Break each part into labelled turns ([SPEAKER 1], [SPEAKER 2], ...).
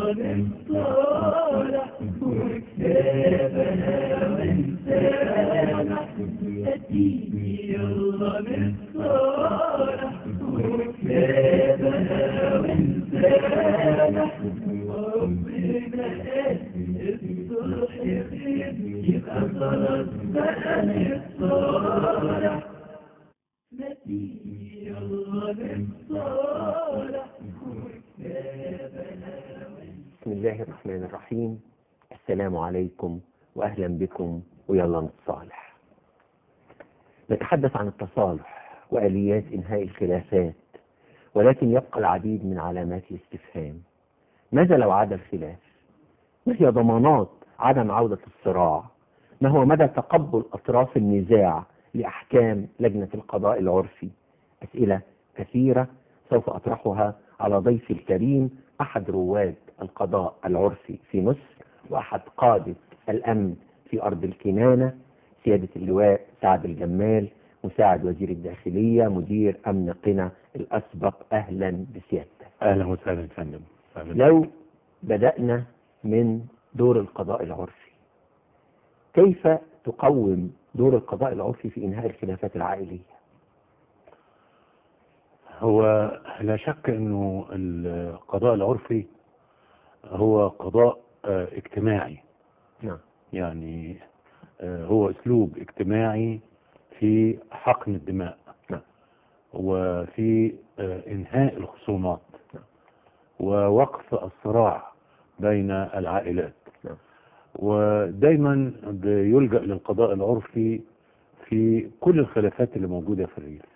[SPEAKER 1] نصالح وكتابنا ونسامح أديني يلا نصالح وكتابنا ونسامح وربنا قال الصلح خير يبقى خلاص بقى نتصالح نتيجي يلا نتصالح وكتابنا
[SPEAKER 2] بسم الله الرحمن الرحيم السلام عليكم وأهلا بكم ويلا نتصالح نتحدث عن التصالح وآليات إنهاء الخلافات ولكن يبقى العديد من علامات الاستفهام ماذا لو عاد الخلاف؟ ما هي ضمانات عدم عودة الصراع؟ ما هو مدى تقبل أطراف النزاع لأحكام لجنة القضاء العرفي؟ أسئلة كثيرة سوف أطرحها على ضيفي الكريم أحد رواد القضاء العرفي في مصر وأحد قادة الأمن في أرض الكنانة سيادة اللواء سعد الجمال مساعد وزير الداخلية مدير أمن قنا الأسبق أهلا بسيادتك
[SPEAKER 3] اهلا وسهلا يا فندم أهلاً.
[SPEAKER 2] لو بدأنا من دور القضاء العرفي كيف تقوم دور القضاء العرفي في إنهاء الخلافات العائلية
[SPEAKER 3] هو لا شك انه القضاء العرفي هو قضاء آه، اجتماعي
[SPEAKER 2] نعم
[SPEAKER 3] يعني آه، هو اسلوب اجتماعي في حقن الدماء
[SPEAKER 2] نعم.
[SPEAKER 3] وفي آه، انهاء الخصومات
[SPEAKER 2] نعم.
[SPEAKER 3] ووقف الصراع بين العائلات
[SPEAKER 2] نعم.
[SPEAKER 3] ودايما بيلجأ للقضاء العرفي في كل الخلافات اللي موجودة في الريف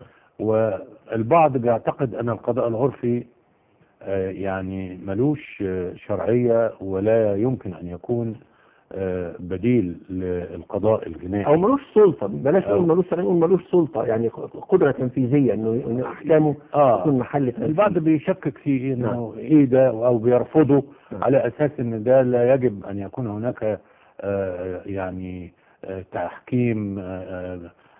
[SPEAKER 3] والبعض بيعتقد ان القضاء العرفي آه، يعني ملوش آه، شرعية ولا يمكن ان يكون آه، بديل للقضاء الجنائي
[SPEAKER 2] أو ملوش سلطة بلاش
[SPEAKER 3] أو-
[SPEAKER 2] نقول ملوش سلطة نقول ملوش سلطة يعني قدرة تنفيذية إنه إنه أحكامه
[SPEAKER 3] اه
[SPEAKER 2] تكون محل تنفيذ
[SPEAKER 3] البعض بيشكك في انه ايه ده او بيرفضه
[SPEAKER 2] نعم.
[SPEAKER 3] على اساس ان ده لا يجب ان يكون هناك آه، يعني آه، تحكيم آه،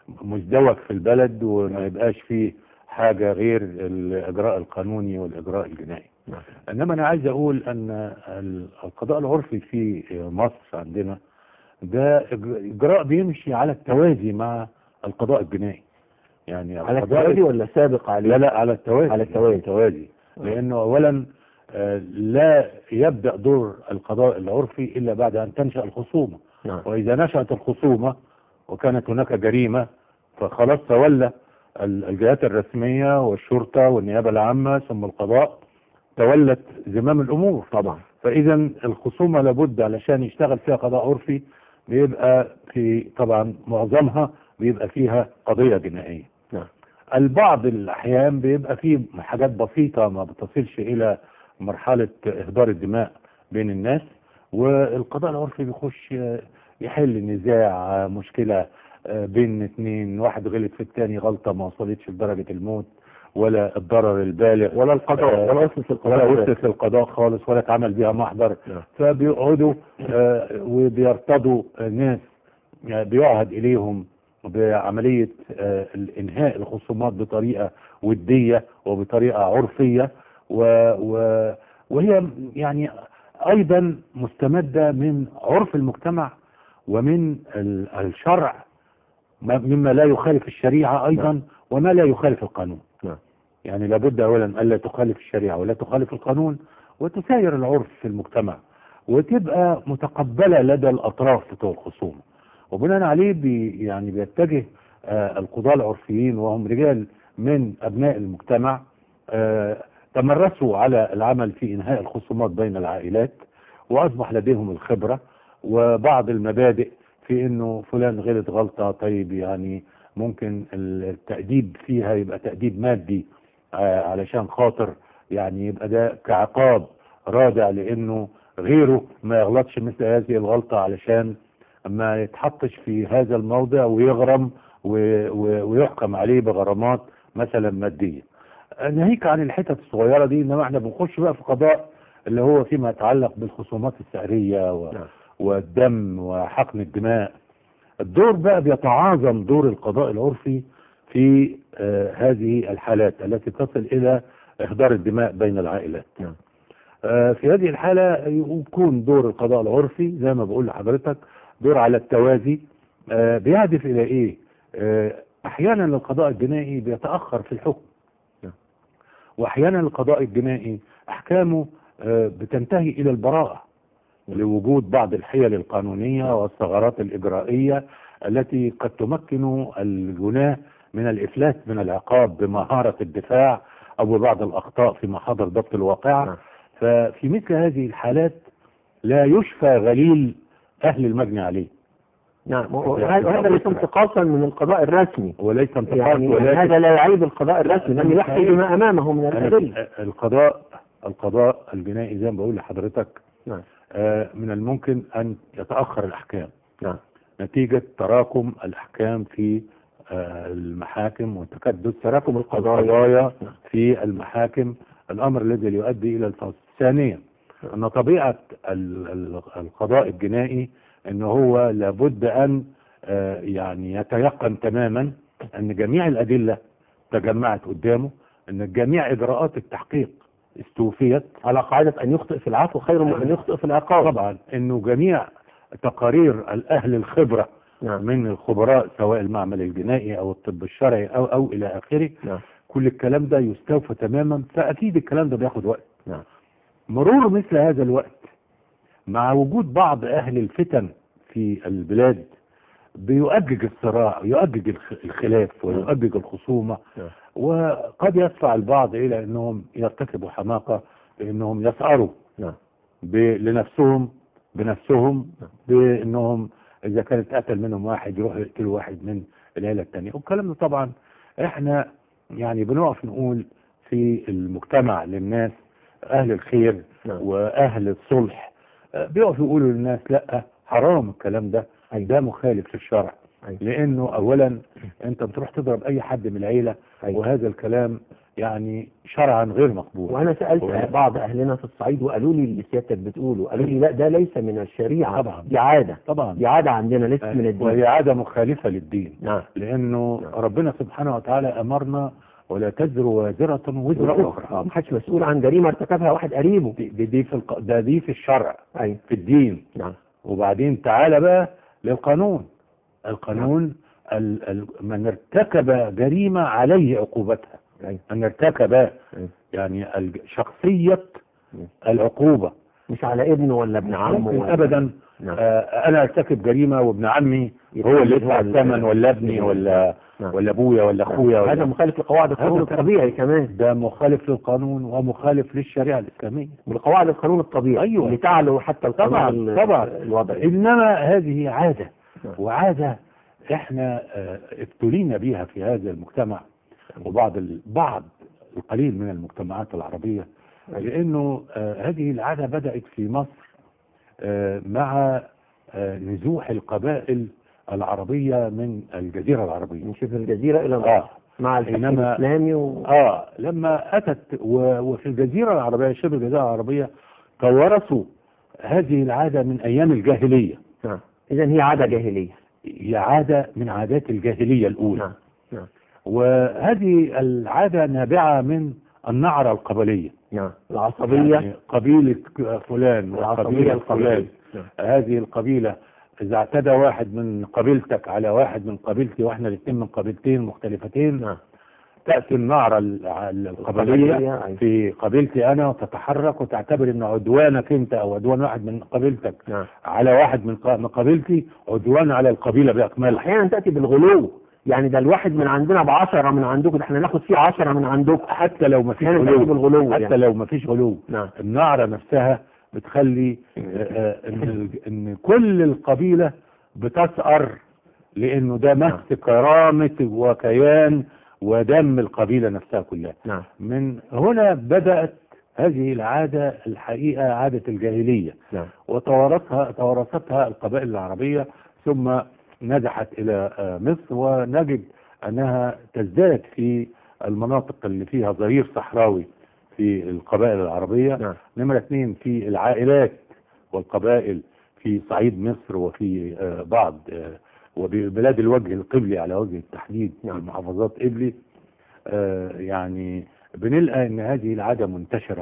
[SPEAKER 3] مزدوج في البلد وما يبقاش فيه حاجة غير الإجراء القانوني والإجراء الجنائي
[SPEAKER 2] نعم.
[SPEAKER 3] إنما أنا عايز أقول أن ال- القضاء العرفي في مصر عندنا ده إج- إجراء بيمشي على التوازي مع القضاء الجنائي يعني
[SPEAKER 2] على
[SPEAKER 3] القضاء
[SPEAKER 2] التوازي ولا سابق عليه؟
[SPEAKER 3] لا لا على التوازي
[SPEAKER 2] على التوازي.
[SPEAKER 3] التوازي لانه اولا آه، لا يبدا دور القضاء العرفي الا بعد ان تنشا الخصومه
[SPEAKER 2] نعم
[SPEAKER 3] واذا نشات الخصومه وكانت هناك جريمه فخلاص تولى ال- الجهات الرسميه والشرطه والنيابه العامه ثم القضاء تولت زمام الامور
[SPEAKER 2] طبعا
[SPEAKER 3] فاذا الخصومه لابد علشان يشتغل فيها قضاء عرفي بيبقى في طبعا معظمها بيبقى فيها قضيه جنائيه
[SPEAKER 2] نعم
[SPEAKER 3] البعض الأحيان بيبقى فيه حاجات بسيطة ما بتصلش إلى مرحلة إهدار الدماء بين الناس والقضاء العرفي بيخش آه، يحل نزاع آه، مشكلة آه، بين اتنين واحد غلط في التاني غلطة ما وصلتش لدرجة الموت ولا الضرر البالغ
[SPEAKER 2] ولا القضاء
[SPEAKER 3] آه،
[SPEAKER 2] ولا وصلت القضاء
[SPEAKER 3] ولا وصلت للقضاء خالص ولا اتعمل بيها محضر
[SPEAKER 2] نعم.
[SPEAKER 3] فبيقعدوا آه، وبيرتضوا آه، ناس آه، بيعهد إليهم بعملية آه، إنهاء الخصومات بطريقة ودية وبطريقة عرفية و و وهي يعني أيضا مستمدة من عرف المجتمع ومن ال- الشرع ما- مما لا يخالف الشريعة أيضا
[SPEAKER 2] نعم.
[SPEAKER 3] وما لا يخالف القانون
[SPEAKER 2] نعم.
[SPEAKER 3] يعني لابد أولا ألا تخالف الشريعة ولا تخالف القانون وتساير العرف في المجتمع وتبقى متقبلة لدى الأطراف بتوع الخصومة وبناء عليه بي يعني بيتجه آه القضاة العرفيين وهم رجال من أبناء المجتمع آه تمرسوا على العمل في إنهاء الخصومات بين العائلات وأصبح لديهم الخبرة وبعض المبادئ في إنه فلان غلط غلطة طيب يعني ممكن التأديب فيها يبقى تأديب مادي آه علشان خاطر يعني يبقى ده كعقاب رادع لأنه غيره ما يغلطش مثل هذه الغلطة علشان ما يتحطش في هذا الموضع ويغرم و- و- ويحكم عليه بغرامات مثلا مادية ناهيك عن الحتت الصغيرة دي انما احنا بنخش بقى في قضاء اللي هو فيما يتعلق بالخصومات السعرية و...
[SPEAKER 2] نعم.
[SPEAKER 3] والدم وحقن الدماء الدور بقى بيتعاظم دور القضاء العرفي في آه هذه الحالات التي تصل الى اهدار الدماء بين العائلات
[SPEAKER 2] نعم.
[SPEAKER 3] آه، في هذه الحالة يكون دور القضاء العرفي زي ما بقول لحضرتك دور على التوازي آه، بيهدف إلى إيه؟ آه، أحيانا القضاء الجنائي بيتأخر في الحكم
[SPEAKER 2] نعم.
[SPEAKER 3] وأحيانا القضاء الجنائي أحكامه آه، بتنتهي إلى البراءة
[SPEAKER 2] نعم.
[SPEAKER 3] لوجود بعض الحيل القانونية والثغرات الإجرائية التي قد تمكن الجناه من الإفلات من العقاب بمهارة الدفاع أو ببعض الأخطاء في محاضر ضبط الواقعة
[SPEAKER 2] نعم.
[SPEAKER 3] ففي مثل هذه الحالات لا يشفى غليل أهل المجني عليه
[SPEAKER 2] نعم وهذا وهذا ليس انتقاصا من القضاء الرسمي
[SPEAKER 3] وليس انتقاص
[SPEAKER 2] يعني
[SPEAKER 3] ولكن
[SPEAKER 2] هذا لا يعيب القضاء الرسمي لم يحكي بما امامه من الادله
[SPEAKER 3] أنا- القضاء القضاء الجنائي زي ما بقول لحضرتك
[SPEAKER 2] نعم
[SPEAKER 3] آه، من الممكن أن يتأخر الأحكام
[SPEAKER 2] نعم
[SPEAKER 3] نتيجة تراكم الأحكام في آه، المحاكم وتكدس
[SPEAKER 2] تراكم القضايا
[SPEAKER 3] القضايا
[SPEAKER 2] نعم.
[SPEAKER 3] في المحاكم الأمر الذي يؤدي إلى الفصل ثانيا أن طبيعة ال- ال- القضاء الجنائي أنه هو لابد أن آه، يعني يتيقن تماما أن جميع الأدلة تجمعت قدامه أن جميع إجراءات التحقيق استوفيت
[SPEAKER 2] على قاعده ان يخطئ في العفو خير من ان يخطئ في العقاب
[SPEAKER 3] طبعا أنه جميع تقارير الأهل الخبرة
[SPEAKER 2] نعم
[SPEAKER 3] من الخبراء سواء المعمل الجنائي أو الطب الشرعي أو أو إلى آخره
[SPEAKER 2] نعم
[SPEAKER 3] كل الكلام ده يستوفى تماما فأكيد الكلام ده بياخد وقت
[SPEAKER 2] نعم
[SPEAKER 3] مرور مثل هذا الوقت مع وجود بعض أهل الفتن في البلاد بيؤجج الصراع ويؤجج الخ- الخلاف ويؤجج الخصومة
[SPEAKER 2] نعم.
[SPEAKER 3] وقد يدفع البعض إلى أنهم يرتكبوا حماقة بأنهم يسعروا
[SPEAKER 2] نعم
[SPEAKER 3] ب- لنفسهم بنفسهم
[SPEAKER 2] نعم.
[SPEAKER 3] بأنهم إذا كان اتقتل منهم واحد يروح يقتلوا واحد من العيلة التانية والكلام ده طبعا إحنا يعني بنقف نقول في المجتمع للناس أهل الخير
[SPEAKER 2] نعم
[SPEAKER 3] واهل الصلح آه، بيقفوا يقولوا للناس لا حرام الكلام ده
[SPEAKER 2] أيوة.
[SPEAKER 3] ده مخالف للشرع
[SPEAKER 2] أيوة.
[SPEAKER 3] لانه اولا انت بتروح تضرب اي حد من العيله
[SPEAKER 2] أيوة.
[SPEAKER 3] وهذا الكلام يعني شرعا غير مقبول
[SPEAKER 2] وانا سالت
[SPEAKER 3] هو-
[SPEAKER 2] بعض اهلنا في الصعيد وقالوا لي اللي سيادتك بتقوله قالوا لي لا ده ليس من الشريعه
[SPEAKER 3] طبعا.
[SPEAKER 2] دي عاده
[SPEAKER 3] طبعا
[SPEAKER 2] دي عاده عندنا ليست من الدين
[SPEAKER 3] وهي عاده مخالفه للدين
[SPEAKER 2] نعم
[SPEAKER 3] لانه
[SPEAKER 2] نعم.
[SPEAKER 3] ربنا سبحانه وتعالى امرنا ولا تزر وازره وزر اخرى
[SPEAKER 2] آه، محدش مسؤول عن جريمه ارتكبها واحد قريبه
[SPEAKER 3] دي, دي, دي في الق... ده دي في الشرع
[SPEAKER 2] ايوه
[SPEAKER 3] في الدين
[SPEAKER 2] نعم
[SPEAKER 3] وبعدين تعالى بقى للقانون القانون ال ال من ارتكب جريمة عليه عقوبتها
[SPEAKER 2] ايوه
[SPEAKER 3] من ارتكب
[SPEAKER 2] أيوة.
[SPEAKER 3] يعني الج- شخصية
[SPEAKER 2] مم.
[SPEAKER 3] العقوبة
[SPEAKER 2] مش على ابنه ولا ابن عمه
[SPEAKER 3] ممكن
[SPEAKER 2] ولا
[SPEAKER 3] ابدا
[SPEAKER 2] نعم
[SPEAKER 3] آه انا ارتكب جريمة وابن عمي هو اللي يدفع
[SPEAKER 2] هو ال-
[SPEAKER 3] الثمن ولا ابني ولا
[SPEAKER 2] نعم.
[SPEAKER 3] ولا ابويا ولا اخويا
[SPEAKER 2] هذا
[SPEAKER 3] ولا
[SPEAKER 2] مخالف لقواعد القانون
[SPEAKER 3] هذا
[SPEAKER 2] الطبيعي كمان
[SPEAKER 3] ده مخالف للقانون ومخالف للشريعة الإسلامية
[SPEAKER 2] من قواعد القانون الطبيعي
[SPEAKER 3] أيوة.
[SPEAKER 2] اللي تعلو حتى القانون
[SPEAKER 3] طبعا
[SPEAKER 2] ال-
[SPEAKER 3] طبعا
[SPEAKER 2] الوضعي
[SPEAKER 3] انما هذه عاده
[SPEAKER 2] نعم.
[SPEAKER 3] وعاده احنا آه، ابتلينا بها في هذا المجتمع وبعض ال- بعض القليل من المجتمعات العربيه لانه آه، هذه العاده بدات في مصر آه، مع آه، نزوح القبائل العربيه من الجزيره العربيه
[SPEAKER 2] من شبه الجزيره الى مصر
[SPEAKER 3] اه
[SPEAKER 2] مع الفتح
[SPEAKER 3] إنما-
[SPEAKER 2] الاسلامي و...
[SPEAKER 3] اه لما اتت و- وفي الجزيره العربيه شبه الجزيره العربيه توارثوا هذه العاده من ايام الجاهليه
[SPEAKER 2] نعم اذا هي عاده جاهليه
[SPEAKER 3] هي عادة من عادات الجاهلية الأولى
[SPEAKER 2] نعم نعم
[SPEAKER 3] وهذه العادة نابعة من النعرة القبلية
[SPEAKER 2] نعم العصبيه
[SPEAKER 3] يعني قبيلة فلان
[SPEAKER 2] العصبيه
[SPEAKER 3] وقبيلة
[SPEAKER 2] القبليه
[SPEAKER 3] فلان
[SPEAKER 2] نعم.
[SPEAKER 3] هذه القبيلة إذا اعتدى واحد من قبيلتك على واحد من قبيلتي واحنا الاثنين من قبيلتين مختلفتين
[SPEAKER 2] نعم
[SPEAKER 3] تأتي النعرة ال- القبلية
[SPEAKER 2] أيوة.
[SPEAKER 3] في قبيلتي أنا وتتحرك وتعتبر أن عدوانك أنت أو عدوان واحد من قبيلتك
[SPEAKER 2] نعم
[SPEAKER 3] على واحد من ق- من قبيلتي عدوان على القبيلة بأكملها
[SPEAKER 2] احيانا تاتي بالغلو يعني ده الواحد من عندنا بعشرة من عندكم ده احنا ناخد فيه عشرة من عندكم
[SPEAKER 3] حتى لو ما فيش
[SPEAKER 2] احيانا تاتي
[SPEAKER 3] غلو
[SPEAKER 2] بالغلو
[SPEAKER 3] حتى
[SPEAKER 2] يعني.
[SPEAKER 3] لو ما فيش غلو
[SPEAKER 2] نعم
[SPEAKER 3] النعرة نفسها بتخلي آه، آه، ان ال- ان كل القبيلة بتسأر لانه ده مس كرامة وكيان ودم القبيلة نفسها كلها
[SPEAKER 2] نعم
[SPEAKER 3] من هنا بدأت هذه العادة الحقيقة عادة الجاهلية
[SPEAKER 2] نعم
[SPEAKER 3] وتوارثها توارثتها القبائل العربية ثم نزحت إلى آه، مصر ونجد أنها تزداد في المناطق اللي فيها ظهير صحراوي في القبائل العربية
[SPEAKER 2] نعم
[SPEAKER 3] نمرة اثنين في العائلات والقبائل في صعيد مصر وفي آه، بعض آه، وبلاد الوجه القبلي على وجه التحديد في
[SPEAKER 2] نعم.
[SPEAKER 3] محافظات قبلي آه، يعني بنلقى ان هذه العادة منتشرة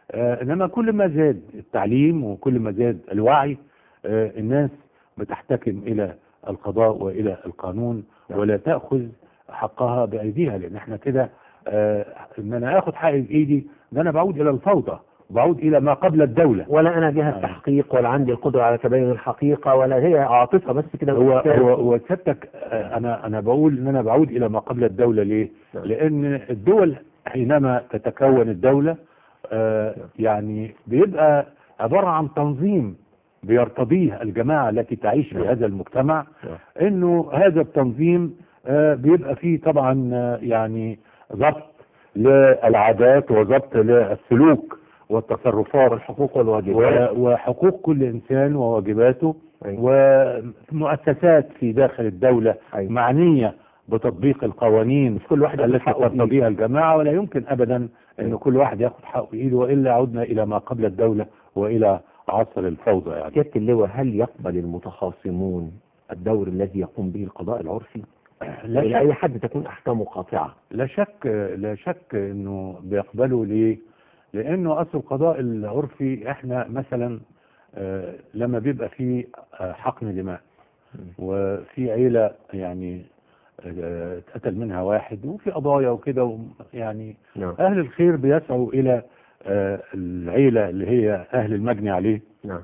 [SPEAKER 3] آه، انما كل ما زاد التعليم وكل ما زاد الوعي آه، الناس بتحتكم الى القضاء والى القانون
[SPEAKER 2] نعم.
[SPEAKER 3] ولا تاخذ حقها بايديها لان احنا كده آه، ان انا اخذ حقي بايدي ده انا بعود الى الفوضى بعود الى ما قبل الدوله
[SPEAKER 2] ولا انا جهه
[SPEAKER 3] آه.
[SPEAKER 2] تحقيق ولا عندي القدره على تبين الحقيقه ولا هي عاطفه بس كده
[SPEAKER 3] هو
[SPEAKER 2] وإحساس.
[SPEAKER 3] هو هو سيادتك آه، انا انا بقول ان انا بعود الى ما قبل الدوله ليه؟
[SPEAKER 2] نعم.
[SPEAKER 3] لان الدول حينما تتكون الدوله آه،
[SPEAKER 2] نعم.
[SPEAKER 3] يعني بيبقى عباره عن تنظيم بيرتضيه الجماعه التي تعيش في
[SPEAKER 2] نعم.
[SPEAKER 3] هذا المجتمع
[SPEAKER 2] نعم.
[SPEAKER 3] انه هذا التنظيم آه، بيبقى فيه طبعا آه، يعني ضبط للعادات وضبط للسلوك والتصرفات
[SPEAKER 2] والحقوق والواجبات
[SPEAKER 3] و- وحقوق كل انسان وواجباته
[SPEAKER 2] أيوة.
[SPEAKER 3] ومؤسسات في داخل الدولة
[SPEAKER 2] أيوة.
[SPEAKER 3] معنية بتطبيق القوانين
[SPEAKER 2] مش كل واحد ياخد
[SPEAKER 3] التي
[SPEAKER 2] حقه بإيده.
[SPEAKER 3] ترتضيها الجماعة ولا يمكن أبدا أن
[SPEAKER 2] أيوة.
[SPEAKER 3] كل واحد ياخد حقه بإيده وإلا عدنا إلى ما قبل الدولة وإلى عصر الفوضى يعني
[SPEAKER 2] سياده اللواء هل يقبل المتخاصمون الدور الذي يقوم به القضاء العرفي؟
[SPEAKER 3] لا
[SPEAKER 2] إلى
[SPEAKER 3] شك
[SPEAKER 2] اي حد تكون احكامه قاطعه؟
[SPEAKER 3] لا شك لا شك انه بيقبلوا ليه؟ لانه اصل القضاء العرفي احنا مثلا آه، لما بيبقى في آه، حقن دماء وفي عيله يعني آه، اتقتل منها واحد وفي قضايا وكده و- يعني
[SPEAKER 2] نعم
[SPEAKER 3] اهل الخير بيسعوا الى آه، العيله اللي هي اهل المجني عليه
[SPEAKER 2] نعم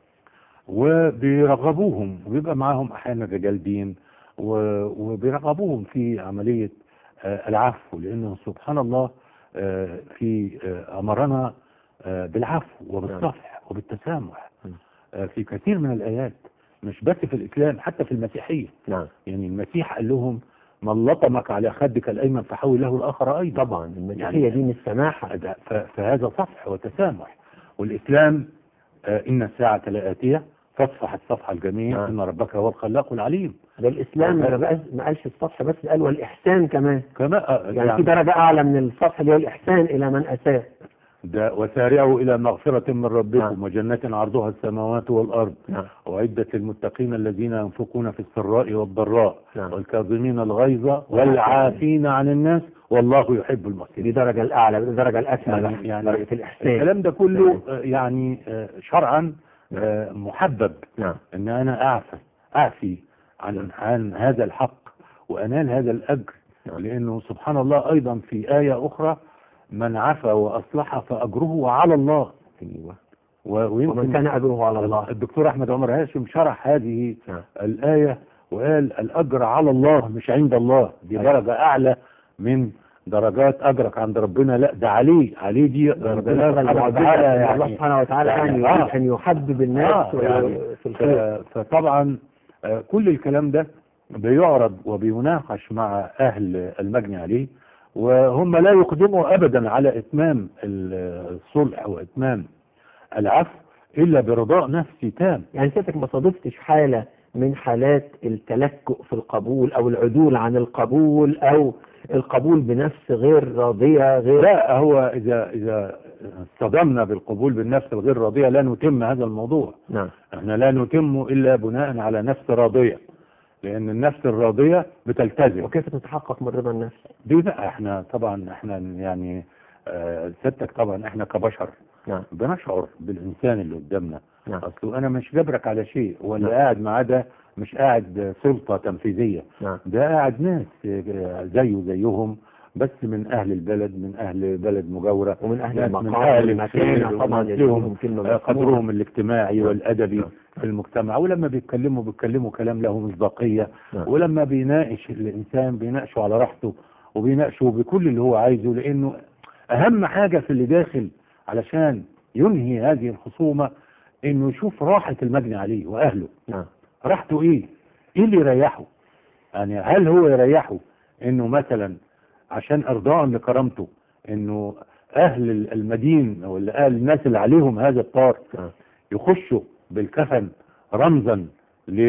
[SPEAKER 3] وبيرغبوهم وبيبقى معاهم احيانا رجال دين و- وبيرغبوهم في عمليه آه، العفو لانه سبحان الله آه، في آه، امرنا آه، بالعفو وبالصفح وبالتسامح
[SPEAKER 2] م.
[SPEAKER 3] آه، في كثير من الايات مش بس في الاسلام حتى في المسيحيه
[SPEAKER 2] نعم
[SPEAKER 3] يعني المسيح قال لهم من لطمك على خدك الايمن فحول له الاخر ايضا
[SPEAKER 2] طبعا المسيحيه دين السماحه
[SPEAKER 3] ده- ف- فهذا صفح وتسامح والإسلام آه، إن الساعة لآتية فاصفح الصفح الجميل
[SPEAKER 2] نعم.
[SPEAKER 3] إن ربك هو الخلاق العليم
[SPEAKER 2] ده الاسلام ما بقاش- ما قالش السطح بس قال والاحسان كمان
[SPEAKER 3] كما آه،
[SPEAKER 2] يعني في درجه اعلى من السطح اللي هو الاحسان الى من اساء
[SPEAKER 3] ده وسارعوا إلى مغفرة من ربكم
[SPEAKER 2] نعم.
[SPEAKER 3] وجنة عرضها السماوات والأرض
[SPEAKER 2] نعم
[SPEAKER 3] وعدت للمتقين الذين ينفقون في السراء والضراء
[SPEAKER 2] نعم.
[SPEAKER 3] والكاظمين الغيظ والعافين عن الناس والله يحب
[SPEAKER 2] دي
[SPEAKER 3] المحسنين
[SPEAKER 2] درجه الاعلى دي درجه الاسمى
[SPEAKER 3] يعني-
[SPEAKER 2] بقى،
[SPEAKER 3] يعني
[SPEAKER 2] درجه الاحسان
[SPEAKER 3] الكلام ده كله آه، يعني آه، شرعا آه، محبب
[SPEAKER 2] نعم
[SPEAKER 3] ان انا اعفى اعفي عن عن هذا الحق وانال هذا الاجر
[SPEAKER 2] نعم.
[SPEAKER 3] لانه سبحان الله ايضا في ايه اخرى من عفا واصلح فاجره على الله
[SPEAKER 2] ايوه
[SPEAKER 3] و-
[SPEAKER 2] ومن
[SPEAKER 3] ويمكن
[SPEAKER 2] كان اجره على الله
[SPEAKER 3] الدكتور احمد عمر هاشم شرح هذه
[SPEAKER 2] نعم
[SPEAKER 3] الايه وقال الاجر على الله مش عند الله دي
[SPEAKER 2] أيوة.
[SPEAKER 3] درجه اعلى من درجات اجرك عند ربنا لا ده عليه عليه دي
[SPEAKER 2] ربنا
[SPEAKER 3] ربنا
[SPEAKER 2] سبحانه
[SPEAKER 3] سبحانه
[SPEAKER 2] وتعالى
[SPEAKER 3] وتعالى
[SPEAKER 2] الله
[SPEAKER 3] يعني
[SPEAKER 2] سبحانه وتعالى
[SPEAKER 3] يعني
[SPEAKER 2] يعني
[SPEAKER 3] آه.
[SPEAKER 2] يريد ان يحبب الناس
[SPEAKER 3] آه، يعني
[SPEAKER 2] في الخير
[SPEAKER 3] ف- فطبعا آه، كل الكلام ده بيعرض وبيناقش مع اهل المجني عليه وهم لا يقدموا ابدا على اتمام ال- الصلح واتمام العفو الا برضاء نفسي تام
[SPEAKER 2] يعني سيادتك ما صادفتش حالة من حالات التلكؤ في القبول أو العدول عن القبول أو القبول بنفس غير راضية غير
[SPEAKER 3] لا هو اذا اذا اصطدمنا بالقبول بالنفس الغير راضيه لا نتم هذا الموضوع
[SPEAKER 2] نعم
[SPEAKER 3] احنا لا نتم الا بناء على نفس راضيه لان النفس الراضيه بتلتزم
[SPEAKER 2] وكيف تتحقق من رضا النفس؟
[SPEAKER 3] دي بقى احنا طبعا احنا يعني آه، سيادتك طبعا احنا كبشر
[SPEAKER 2] نعم
[SPEAKER 3] بنشعر بالانسان اللي قدامنا
[SPEAKER 2] نعم
[SPEAKER 3] اصله انا مش جبرك على شيء ولا
[SPEAKER 2] نعم.
[SPEAKER 3] قاعد معاه ده مش قاعد سلطه تنفيذيه
[SPEAKER 2] نعم
[SPEAKER 3] ده قاعد ناس آه، زيه زيهم بس من اهل البلد من اهل بلد مجاوره
[SPEAKER 2] ومن أهل
[SPEAKER 3] ناس من
[SPEAKER 2] المقام
[SPEAKER 3] أهل
[SPEAKER 2] والمكانة
[SPEAKER 3] الخير
[SPEAKER 2] طبعا
[SPEAKER 3] وناس
[SPEAKER 2] يجب
[SPEAKER 3] لهم
[SPEAKER 2] لهم كلمة
[SPEAKER 3] آه،
[SPEAKER 2] مسموعة.
[SPEAKER 3] قدرهم الاجتماعي
[SPEAKER 2] نعم.
[SPEAKER 3] والادبي
[SPEAKER 2] نعم.
[SPEAKER 3] في المجتمع ولما بيتكلموا بيتكلموا كلام له مصداقيه
[SPEAKER 2] نعم.
[SPEAKER 3] ولما بيناقش الانسان بيناقشه على راحته وبيناقشه بكل اللي هو عايزه لانه اهم حاجه في اللي داخل علشان ينهي هذه الخصومه انه يشوف راحه المجني عليه واهله
[SPEAKER 2] نعم
[SPEAKER 3] راحته ايه؟ ايه اللي يريحه؟ يعني هل هو يريحه انه مثلا عشان ارضاء لكرامته انه اهل المدين ولا اهل الناس اللي عليهم هذا الطار
[SPEAKER 2] نعم
[SPEAKER 3] يخشوا بالكفن رمزا ل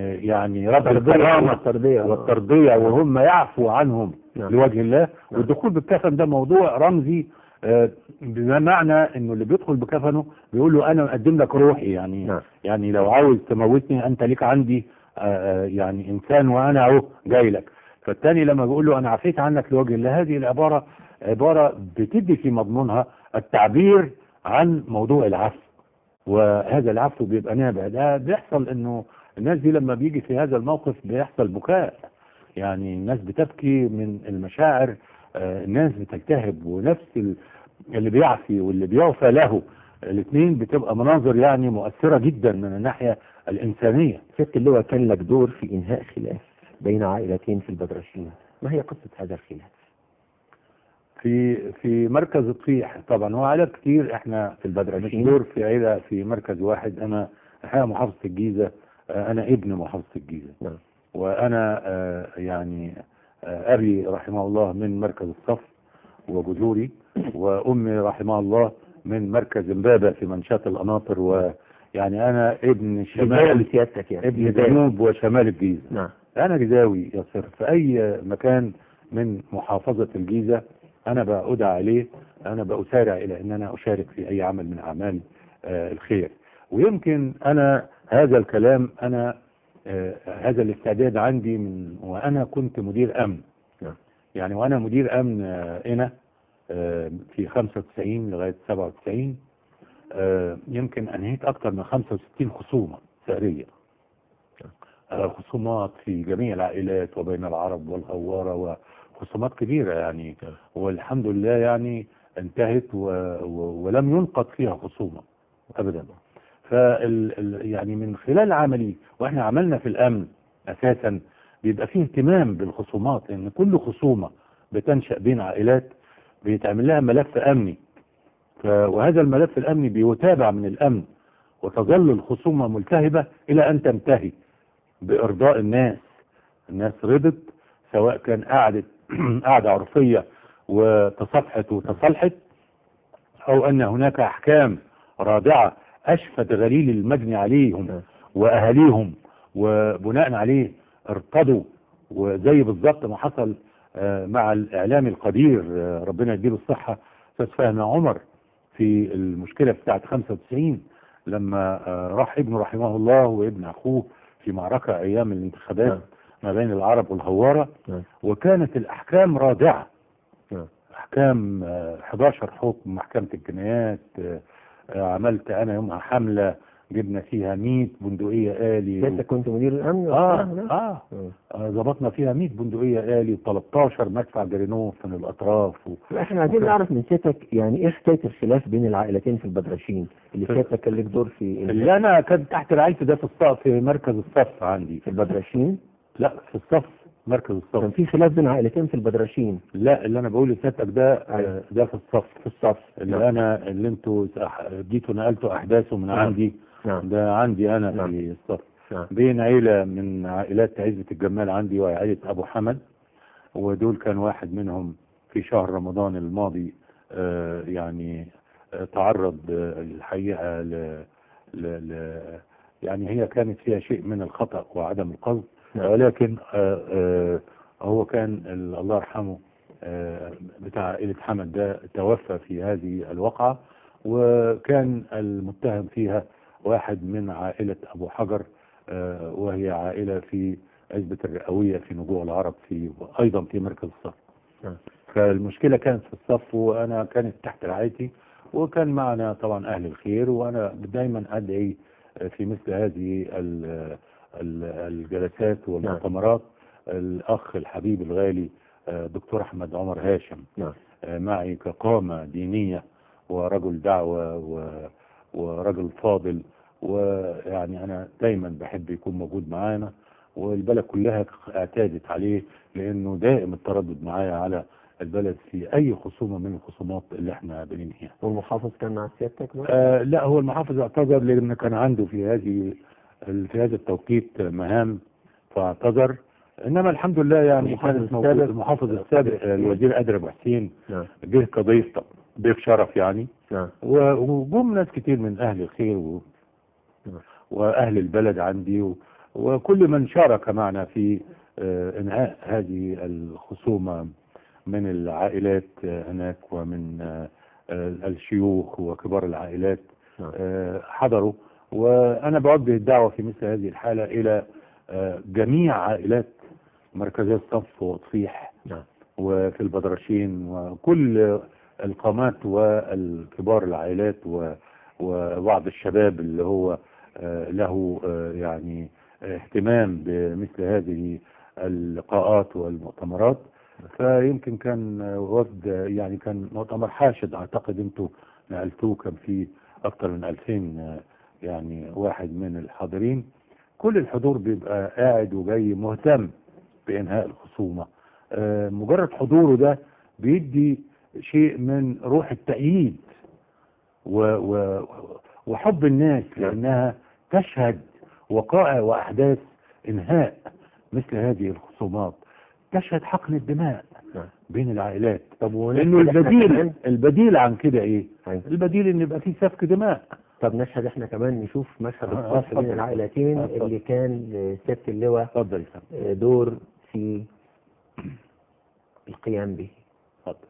[SPEAKER 3] يعني رب
[SPEAKER 2] تربية
[SPEAKER 3] الكرامه
[SPEAKER 2] والتربية
[SPEAKER 3] والتربيه وهم يعفو عنهم
[SPEAKER 2] نعم.
[SPEAKER 3] لوجه الله
[SPEAKER 2] نعم.
[SPEAKER 3] والدخول بالكفن ده موضوع رمزي آه، بمعنى انه اللي بيدخل بكفنه بيقول له انا مقدم لك روحي يعني
[SPEAKER 2] نعم
[SPEAKER 3] يعني لو عاوز تموتني انت ليك عندي آه، آه، يعني انسان وانا اهو جاي لك فالتاني لما بيقول له انا عفيت عنك لوجه الله هذه العباره عباره بتدي في مضمونها التعبير عن موضوع العفو وهذا العفو بيبقى نابع ده بيحصل انه الناس دي لما بيجي في هذا الموقف بيحصل بكاء يعني الناس بتبكي من المشاعر آه، الناس بتلتهب ونفس ال- اللي بيعفي واللي بيعفى له الاثنين بتبقى مناظر يعني مؤثرة جدا من الناحية الإنسانية
[SPEAKER 2] سيادة اللواء كان لك دور في إنهاء خلاف بين عائلتين في البدرشين ما هي قصة هذا الخلاف؟
[SPEAKER 3] في في مركز الطيح طبعا هو عائلات كتير احنا
[SPEAKER 2] في
[SPEAKER 3] مش
[SPEAKER 2] البدرشين
[SPEAKER 3] دور في عيلة في مركز واحد انا الحقيقة محافظة الجيزة آه، انا ابن محافظة الجيزة
[SPEAKER 2] نعم
[SPEAKER 3] وانا آه، يعني آه، ابي رحمه الله من مركز الصف وجذوري وامي رحمه الله من مركز امبابة في منشاة القناطر ويعني انا ابن
[SPEAKER 2] شمال
[SPEAKER 3] شمال
[SPEAKER 2] سيادتك يعني
[SPEAKER 3] ابن
[SPEAKER 2] جزائر.
[SPEAKER 3] جنوب وشمال الجيزة
[SPEAKER 2] نعم
[SPEAKER 3] انا جزاوي يصر في اي مكان من محافظة الجيزة انا بأدعى عليه انا بأسارع الى ان انا اشارك في اي عمل من اعمال آه، الخير ويمكن انا هذا الكلام انا آه، هذا الاستعداد عندي من وانا كنت مدير امن
[SPEAKER 2] نعم.
[SPEAKER 3] يعني وانا مدير امن آه، هنا آه، في 95 لغاية 97 آه، يمكن انهيت اكثر من 65 خصومة سارية آه، خصومات في جميع العائلات وبين العرب والغوارة وخصومات كبيرة يعني
[SPEAKER 2] نعم.
[SPEAKER 3] والحمد لله يعني انتهت و... و... ولم ينقض فيها خصومة أبدا فال... ال... يعني من خلال عملي وإحنا عملنا في الأمن أساسا بيبقى فيه اهتمام بالخصومات لأن كل خصومة بتنشأ بين عائلات بيتعمل لها ملف أمني ف... وهذا الملف الأمني بيتابع من الأمن وتظل الخصومة ملتهبة إلى أن تنتهي بإرضاء الناس الناس رضت سواء كان قعدت قعدة عرفية وتصفحت وتصلحت أو أن هناك أحكام رادعة أشفت غليل المجني عليهم
[SPEAKER 2] نعم.
[SPEAKER 3] وأهاليهم وبناء عليه ارتضوا وزي بالظبط ما حصل آه، مع الإعلامي القدير آه، ربنا يديله الصحة أستاذ فهمي عمر في المشكلة بتاعت 95 لما آه، راح ابنه رحمه الله وابن أخوه في معركة أيام الانتخابات
[SPEAKER 2] نعم.
[SPEAKER 3] ما بين العرب والهوارة
[SPEAKER 2] نعم.
[SPEAKER 3] وكانت الأحكام رادعة
[SPEAKER 2] نعم.
[SPEAKER 3] أحكام آه، 11 حكم محكمة الجنايات آه، آه، عملت أنا يومها حملة جبنا فيها 100 بندقية آلي
[SPEAKER 2] سيادتك كنت مدير الأمن
[SPEAKER 3] آه
[SPEAKER 2] نعم.
[SPEAKER 3] آه
[SPEAKER 2] آه.
[SPEAKER 3] آه، ظبطنا فيها 100 بندقية آلي و13 مدفع جرينوف من الأطراف و...
[SPEAKER 2] احنا عايزين نعرف من سيادتك يعني ايه حكايه الخلاف بين العائلتين في البدرشين اللي
[SPEAKER 3] في-
[SPEAKER 2] سيادتك كان لك دور في
[SPEAKER 3] اللي أنا كان تحت رعايتي ده في الصف في مركز الصف عندي
[SPEAKER 2] في البدرشين
[SPEAKER 3] لا في الصف مركز
[SPEAKER 2] كان
[SPEAKER 3] الصف
[SPEAKER 2] في خلاف بين عائلتين في البدرشين
[SPEAKER 3] لا اللي أنا بقول لسيادتك ده
[SPEAKER 2] أيوة.
[SPEAKER 3] آه، ده في الصف
[SPEAKER 2] في الصف
[SPEAKER 3] اللي أنا اللي أنتوا أح- جيتوا نقلتوا أحداثه من
[SPEAKER 2] نعم.
[SPEAKER 3] عندي
[SPEAKER 2] نعم
[SPEAKER 3] ده عندي أنا
[SPEAKER 2] نعم.
[SPEAKER 3] في الصف
[SPEAKER 2] نعم
[SPEAKER 3] بين عيلة من عائلات عزبة الجمال عندي وعائلة أبو حمد ودول كان واحد منهم في شهر رمضان الماضي آه، يعني آه، تعرض آه، الحقيقة ل... ل... ل... يعني هي كانت فيها شيء من الخطأ وعدم القصد
[SPEAKER 2] نعم.
[SPEAKER 3] ولكن آه، آه، هو كان ال- الله يرحمه آه، بتاع عائلة حمد ده توفى في هذه الوقعة وكان المتهم فيها واحد من عائلة أبو حجر آه، وهي عائلة في عزبة الرئوية في نجوع العرب في أيضا في مركز الصف
[SPEAKER 2] نعم.
[SPEAKER 3] فالمشكلة كانت في الصف وأنا كانت تحت رعايتي وكان معنا طبعا أهل الخير وأنا دايما أدعي في مثل هذه ال- ال- الجلسات والمؤتمرات الأخ الحبيب الغالي آه، دكتور أحمد عمر هاشم
[SPEAKER 2] نعم
[SPEAKER 3] آه، معي كقامة دينية ورجل دعوة و- ورجل فاضل ويعني أنا دايما بحب يكون موجود معانا والبلد كلها اعتادت عليه لأنه دائم التردد معايا على البلد في أي خصومة من الخصومات اللي احنا بننهيها
[SPEAKER 2] والمحافظ كان مع سيادتك بقى؟
[SPEAKER 3] آه لا هو المحافظ اعتذر لأن كان عنده في هذه في هذا التوقيت مهام فاعتذر انما الحمد لله يعني
[SPEAKER 2] المحافظ
[SPEAKER 3] كانت موجود
[SPEAKER 2] السابق-
[SPEAKER 3] المحافظ السابق آه، الوزير قادر ابو حسين
[SPEAKER 2] نعم
[SPEAKER 3] جه كضيف ضيف شرف يعني
[SPEAKER 2] نعم
[SPEAKER 3] و- وجم ناس كتير من اهل الخير و...
[SPEAKER 2] نعم.
[SPEAKER 3] واهل البلد عندي و... وكل من شارك معنا في آه، انهاء هذه الخصومه من العائلات آه، هناك ومن آه، آه، الشيوخ وكبار العائلات
[SPEAKER 2] نعم.
[SPEAKER 3] آه، حضروا وانا بوجه الدعوه في مثل هذه الحاله الى آه، جميع عائلات مركزية الصف وطفيح
[SPEAKER 2] نعم
[SPEAKER 3] وفي البدرشين وكل القامات والكبار العائلات و- وبعض الشباب اللي هو آه، له آه، يعني اهتمام بمثل هذه اللقاءات والمؤتمرات فيمكن كان آه، وفد يعني كان مؤتمر حاشد اعتقد انتوا نقلتوه كان فيه اكتر من 2000 آه، يعني واحد من الحاضرين كل الحضور بيبقى قاعد وجاي مهتم بانهاء الخصومه آه، مجرد حضوره ده بيدي شيء من روح التأييد و و وحب الناس لأنها تشهد وقائع وأحداث إنهاء مثل هذه الخصومات تشهد حقن الدماء
[SPEAKER 2] نعم.
[SPEAKER 3] بين العائلات
[SPEAKER 2] طب
[SPEAKER 3] لأنه
[SPEAKER 2] ونشهد إحنا
[SPEAKER 3] البديل
[SPEAKER 2] كمان-
[SPEAKER 3] البديل عن كده إيه؟
[SPEAKER 2] أيوة.
[SPEAKER 3] البديل إن يبقى فيه سفك دماء
[SPEAKER 2] طب نشهد احنا كمان نشوف مشهد
[SPEAKER 3] آه،
[SPEAKER 2] الصلح بين
[SPEAKER 3] اتفضل.
[SPEAKER 2] العائلتين
[SPEAKER 3] اتفضل.
[SPEAKER 2] اللي كان لسيادة اللواء
[SPEAKER 3] اتفضل يا فندم
[SPEAKER 2] آه، دور في القيام به
[SPEAKER 3] اتفضل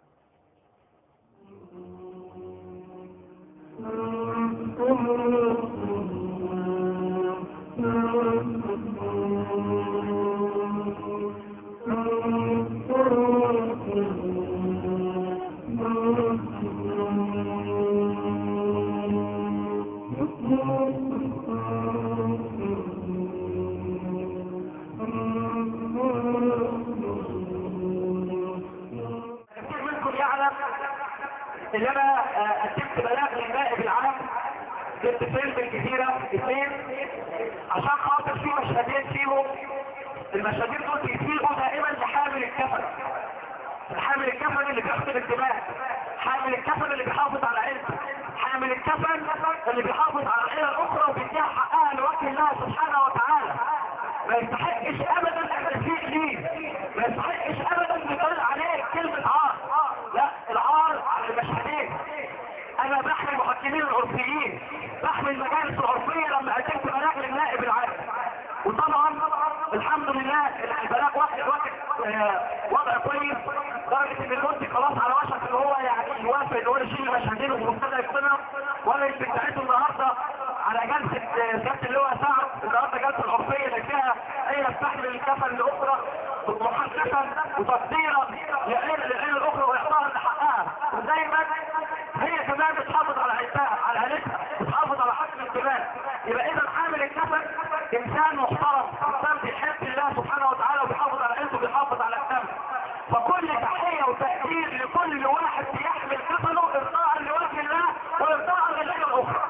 [SPEAKER 4] كثير منكم يعلم ان انا آه، قدمت بلاغ للنائب العام ضد فيلم الجزيرة اثنين عشان خاطر في مشهدين فيهم المشهدين دول بيسيئوا دائما لحامل الكفن حامل الكفن اللي بيغسل الدماء حامل الكفن اللي بيحافظ على عيلته حامل الكفن اللي بيحافظ على العيلة الاخرى وبيديها حقها لوجه الله سبحانه وتعالى ما يستحقش ابدا ان تسيء ليه ما يستحقش ابدا ان يطلع عليه كلمة عار لا العار على المشهدين انا بحمي المحكمين العرفيين بحمي المجالس العرفية لما قدمت بلاغ للنائب العام وطبعا الحمد لله البلاغ واخد واخد آه، وضع كويس درجة ان المنتج خلاص على وشك ان هو يعني يوافق ان هو يشيل المشهدين ومبتدى يقتنع وانا يمكن ساعته النهارده على جلسة آه، سيادة اللواء سعد النهارده جلسة العرفية اللي فيها هي تحمل الكفن لاخرى محققا وتقديرا للعيلة للعيلة الاخرى واعطاها لحقها ودايما هي كمان بتحافظ على عيلتها على عيلتها بتحافظ على حق الانتباه يبقى اذا حامل الكفن انسان محترم انسان بيحب الله سبحانه وتعالى وبيحافظ على عيلته وبيحافظ على الدم فكل تحية وتقدير لكل واحد بيحمل كفنه ارضاء لوجه الله وارضاء للعيلة الاخرى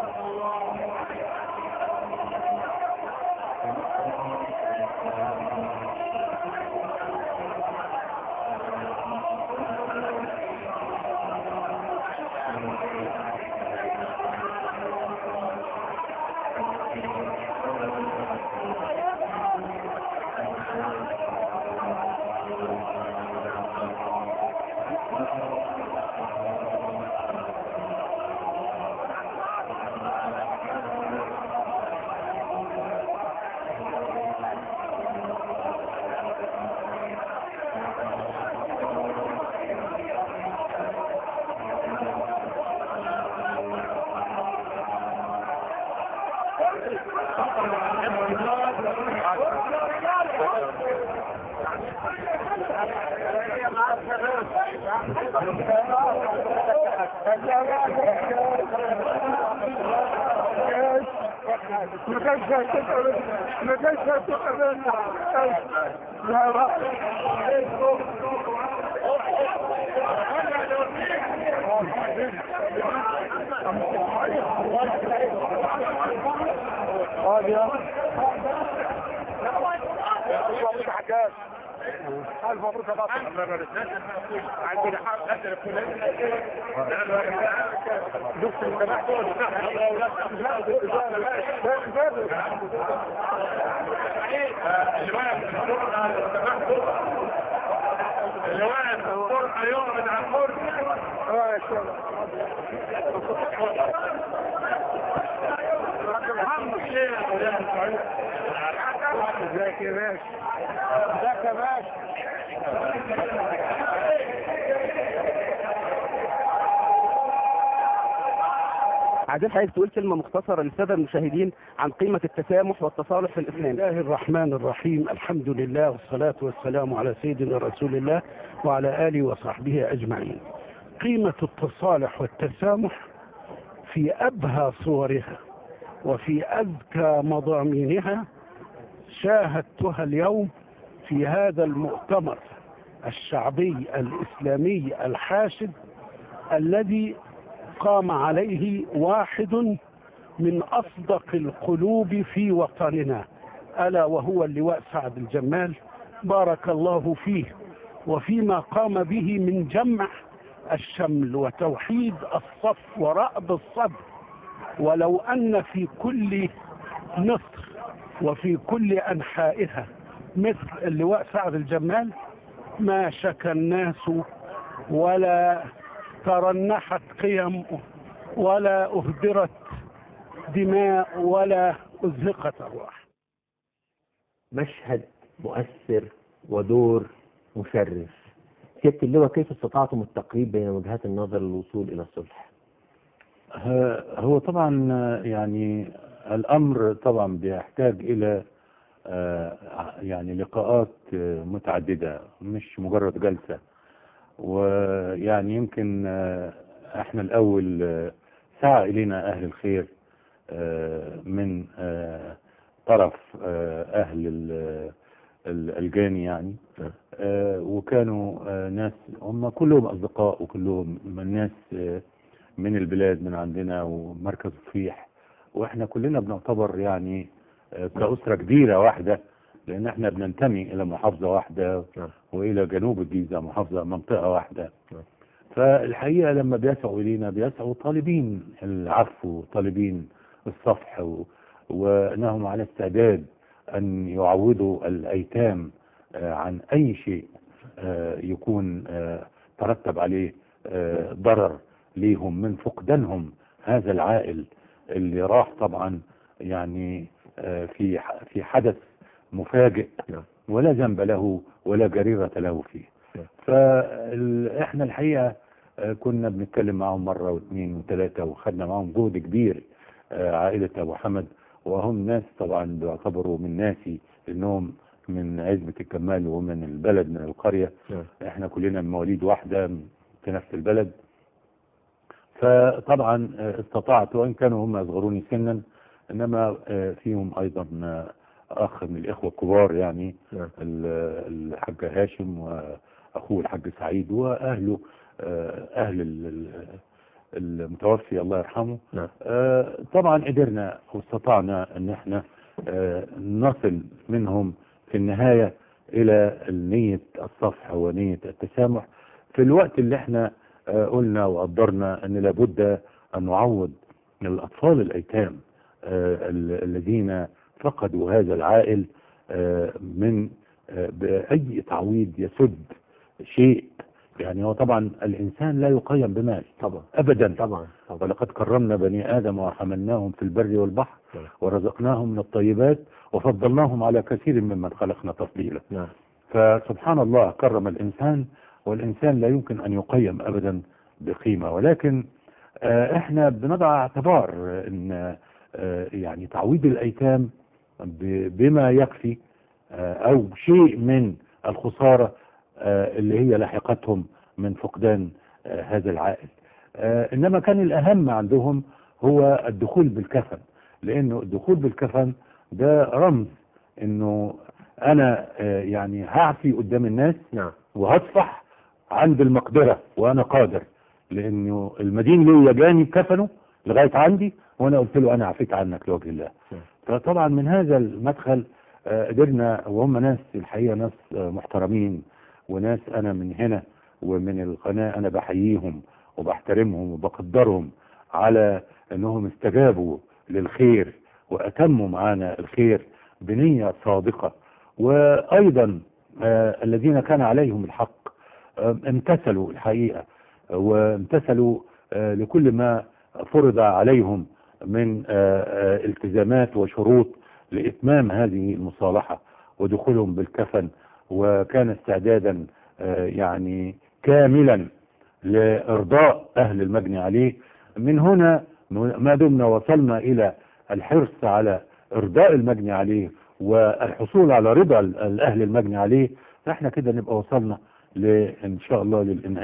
[SPEAKER 5] عايزين حضرتك تقول كلمة مختصرة للسادة المشاهدين عن قيمة التسامح والتصالح في
[SPEAKER 6] بسم
[SPEAKER 5] الإسلام
[SPEAKER 6] الله الرحمن الرحيم الحمد لله والصلاة والسلام على سيدنا رسول الله وعلى آله وصحبه أجمعين قيمة التصالح والتسامح في أبهى صورها وفي أذكى مضامينها شاهدتها اليوم في هذا المؤتمر الشعبي الإسلامي الحاشد الذي قام عليه واحد من أصدق القلوب في وطننا ألا وهو اللواء سعد الجمال بارك الله فيه وفيما قام به من جمع الشمل وتوحيد الصف ورأب الصدر ولو أن في كل مصر وفي كل أنحائها مثل اللواء سعد الجمال ما شكى الناس ولا ترنحت قيم ولا أهدرت دماء ولا أزهقت أرواح
[SPEAKER 2] مشهد مؤثر ودور مشرف سيادة اللواء كيف استطعتم التقريب بين وجهات النظر للوصول إلى الصلح؟
[SPEAKER 3] ه- هو طبعا آه، يعني الامر طبعا بيحتاج الى آه، يعني لقاءات آه، متعدده مش مجرد جلسه ويعني يمكن آه، احنا الاول آه، سعى الينا اهل الخير آه، من آه، طرف آه، اهل ال- ال- الجاني يعني آه، وكانوا آه، ناس هم كلهم اصدقاء وكلهم من ناس آه، من البلاد من عندنا ومركز صفيح واحنا كلنا بنعتبر يعني آه، كأسرة كبيرة واحدة لأن احنا بننتمي إلى محافظة واحدة
[SPEAKER 2] نعم.
[SPEAKER 3] وإلى جنوب الجيزة محافظة منطقة واحدة
[SPEAKER 2] نعم.
[SPEAKER 3] فالحقيقة لما بيسعوا إلينا بيسعوا طالبين العفو طالبين الصفح و... وأنهم على استعداد أن يعوضوا الأيتام آه، عن أي شيء آه، يكون آه، ترتب عليه آه، ضرر ليهم من فقدانهم هذا العائل اللي راح طبعا يعني آه، في ح- في حدث مفاجئ
[SPEAKER 2] نعم.
[SPEAKER 3] ولا ذنب له ولا جريرة له فيه
[SPEAKER 2] نعم.
[SPEAKER 3] فاحنا الحقيقة آه، كنا بنتكلم معهم مرة واثنين وثلاثة وخدنا معهم جهد كبير آه، عائلة أبو حمد وهم ناس طبعا بيعتبروا من ناسي انهم من عزبة الكمال ومن البلد من القرية
[SPEAKER 2] نعم.
[SPEAKER 3] احنا كلنا من مواليد واحدة في نفس البلد فطبعا آه، استطعت وان كانوا هم يصغروني سنا انما آه، فيهم ايضا آه، اخ من الاخوه الكبار يعني
[SPEAKER 2] نعم.
[SPEAKER 3] ال- الحاج هاشم واخوه الحاج سعيد واهله آه، اهل ال- ال- المتوفي الله يرحمه
[SPEAKER 2] نعم.
[SPEAKER 3] آه، طبعا قدرنا واستطعنا ان احنا آه، نصل منهم في النهاية الى نية الصفح ونية التسامح في الوقت اللي احنا آه، قلنا وقدرنا ان لابد ان نعوض الاطفال الايتام آه، ال- الذين فقدوا هذا العائل آه، من آه، باي تعويض يسد شيء يعني هو طبعا الانسان لا يقيم بمال
[SPEAKER 2] طبعا
[SPEAKER 3] ابدا
[SPEAKER 2] طبعا طبعا
[SPEAKER 3] ولقد كرمنا بني آدم وحملناهم في البر والبحر
[SPEAKER 2] نعم.
[SPEAKER 3] ورزقناهم من الطيبات وفضلناهم على كثير ممن خلقنا تفضيلا
[SPEAKER 2] نعم
[SPEAKER 3] فسبحان الله كرم الإنسان والإنسان لا يمكن أن يقيم أبدا بقيمة ولكن آه، احنا بنضع اعتبار ان آه، يعني تعويض الأيتام ب- بما يكفي آه، أو شيء من الخسارة آه، اللي هي لاحقتهم من فقدان آه، هذا العائل آه، انما كان الاهم عندهم هو الدخول بالكفن لانه الدخول بالكفن ده رمز انه انا آه، يعني هعفي قدام الناس
[SPEAKER 2] نعم
[SPEAKER 3] وهصفح عند المقدرة وانا قادر لانه المدين ليا جاني كفنه لغاية عندي وانا قلت له انا عفيت عنك لوجه الله
[SPEAKER 2] نعم.
[SPEAKER 3] فطبعا من هذا المدخل آه، قدرنا وهم ناس الحقيقة ناس آه، محترمين وناس انا من هنا ومن القناة انا بحييهم وبحترمهم وبقدرهم على انهم استجابوا للخير واتموا معانا الخير بنية صادقة وايضا آه، الذين كان عليهم الحق آه، امتثلوا الحقيقة وامتثلوا آه، لكل ما فرض عليهم من آه، آه، التزامات وشروط لإتمام هذه المصالحة ودخولهم بالكفن وكان استعدادا آه، يعني كاملا لإرضاء أهل المجني عليه من هنا ما دمنا وصلنا إلى الحرص على إرضاء المجني عليه والحصول على رضا ال- الأهل المجني عليه فإحنا كده نبقى وصلنا ل- إن شاء الله للإنهاء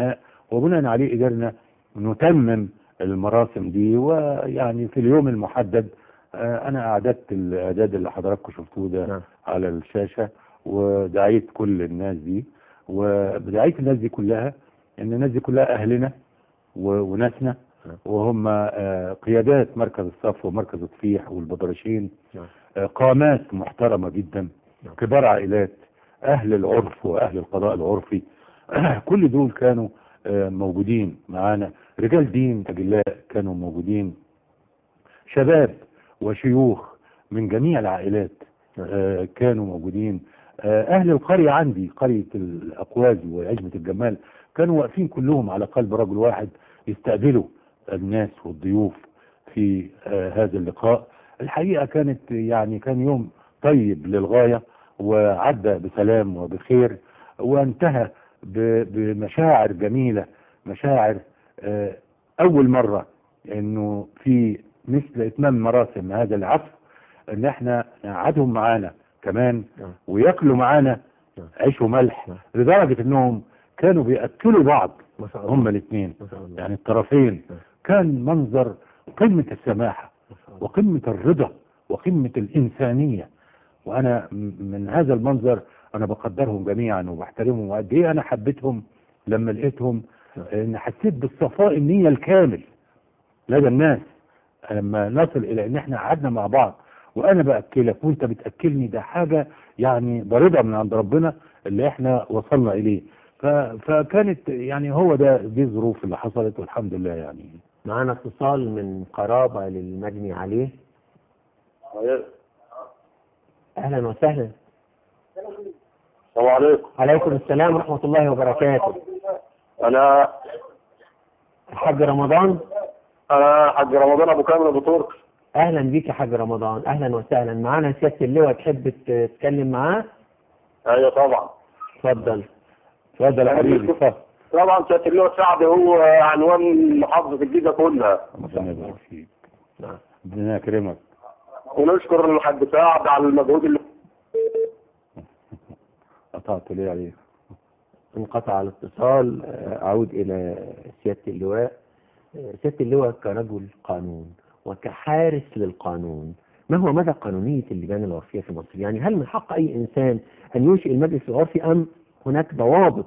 [SPEAKER 3] وبناء عليه قدرنا نتمم المراسم دي ويعني في اليوم المحدد آه، انا اعددت الاعداد اللي حضراتكم شفتوه ده
[SPEAKER 2] نعم.
[SPEAKER 3] على الشاشه ودعيت كل الناس دي ودعيت الناس دي كلها ان الناس دي كلها اهلنا و- وناسنا
[SPEAKER 2] نعم.
[SPEAKER 3] وهم آه، قيادات مركز الصف ومركز الطفيح والبدرشين
[SPEAKER 2] نعم.
[SPEAKER 3] آه، قامات محترمه جدا
[SPEAKER 2] نعم.
[SPEAKER 3] كبار عائلات اهل العرف واهل القضاء العرفي كل دول كانوا آه، موجودين معانا رجال دين اجلاء كانوا موجودين شباب وشيوخ من جميع العائلات آه، كانوا موجودين آه، اهل القريه عندي قريه الاقواز وعزبه الجمال كانوا واقفين كلهم على قلب رجل واحد يستقبلوا الناس والضيوف في آه، هذا اللقاء الحقيقه كانت يعني كان يوم طيب للغايه وعدى بسلام وبخير وانتهى ب- بمشاعر جميله مشاعر آه، اول مره انه في مثل اتمام مراسم هذا العصر ان احنا نقعدهم معانا كمان
[SPEAKER 2] نعم.
[SPEAKER 3] وياكلوا معانا
[SPEAKER 2] نعم.
[SPEAKER 3] عيش وملح
[SPEAKER 2] نعم.
[SPEAKER 3] لدرجه انهم كانوا بياكلوا بعض
[SPEAKER 2] ما شاء الله
[SPEAKER 3] هما الاثنين
[SPEAKER 2] ما شاء الله
[SPEAKER 3] يعني الطرفين
[SPEAKER 2] نعم.
[SPEAKER 3] كان منظر قمه السماحه
[SPEAKER 2] ما شاء الله.
[SPEAKER 3] وقمه الرضا وقمه الانسانيه وانا م- من هذا المنظر انا بقدرهم جميعا وبحترمهم وقد ايه انا حبيتهم لما لقيتهم
[SPEAKER 2] نعم.
[SPEAKER 3] ان حسيت بالصفاء النيه الكامل لدى الناس لما نصل الى ان احنا قعدنا مع بعض وانا باكلك وانت بتاكلني ده حاجه يعني ده رضا من عند ربنا اللي احنا وصلنا اليه ف... فكانت يعني هو ده دي الظروف اللي حصلت والحمد لله يعني
[SPEAKER 2] معانا اتصال من قرابة للمجني عليه أهلا وسهلا
[SPEAKER 7] السلام عليكم
[SPEAKER 2] عليكم السلام ورحمة الله وبركاته
[SPEAKER 7] انا
[SPEAKER 2] الحاج رمضان
[SPEAKER 7] انا حاج رمضان ابو كامل ابو ترك
[SPEAKER 2] أهلا بيك يا حاج رمضان أهلا وسهلا معانا سيادة اللواء تحب تتكلم معاه
[SPEAKER 7] ايوه طبعا
[SPEAKER 2] اتفضل
[SPEAKER 3] اتفضل يا حبيبي اتفضل
[SPEAKER 7] طبعا سياده اللواء سعد هو عنوان محافظه الجيزه كلها
[SPEAKER 3] ربنا يبارك فيك
[SPEAKER 2] نعم
[SPEAKER 3] ربنا يكرمك
[SPEAKER 7] ونشكر الحاج سعد على المجهود اللي
[SPEAKER 3] قطعت ليه عليه
[SPEAKER 2] انقطع الاتصال آه، أعود إلى سيادة اللواء آه، سيادة اللواء كرجل قانون وكحارس للقانون ما هو مدى قانونية اللجان العرفية في مصر؟ يعني هل من حق أي إنسان أن ينشئ المجلس العرفي أم هناك ضوابط